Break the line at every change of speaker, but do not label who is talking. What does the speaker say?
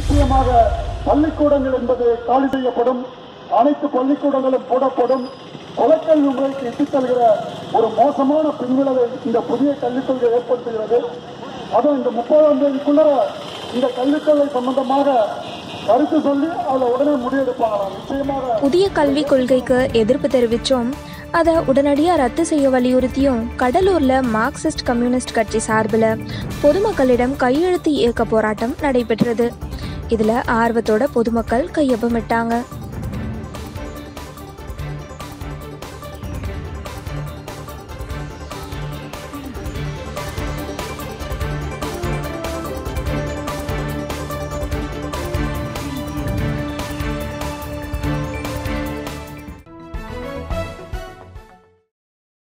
நிச்சயமாக பள்ளிக்கூடங்கள் என்பது காலி செய்யப்படும் அனைத்து பள்ளிக்கூடங்களும் மூடப்படும் கொலைக்கல்வி முறைக்கு இட்டுச் செல்கிற ஒரு மோசமான பின்விளைவை இந்த புதிய கல்விக் கொள்கை ஏற்படுத்துகிறது அதுவும் இந்த முப்பதாம் தேதிக்குள்ள இந்த கல்விக் கொள்கை சம்பந்தமாக கருத்து சொல்லி அதில் உடனே முடிவெடுப்பாங்களாம் நிச்சயமாக
புதிய கல்விக் கொள்கைக்கு எதிர்ப்பு தெரிவித்தும் அதை உடனடியாக ரத்து செய்ய வலியுறுத்தியும் கடலூரில் மார்க்சிஸ்ட் கம்யூனிஸ்ட் கட்சி சார்பில் பொதுமக்களிடம் கையெழுத்து இயக்க போராட்டம் நடைபெற்றது இதில் ஆர்வத்தோட பொதுமக்கள் கையொப்பமிட்டாங்க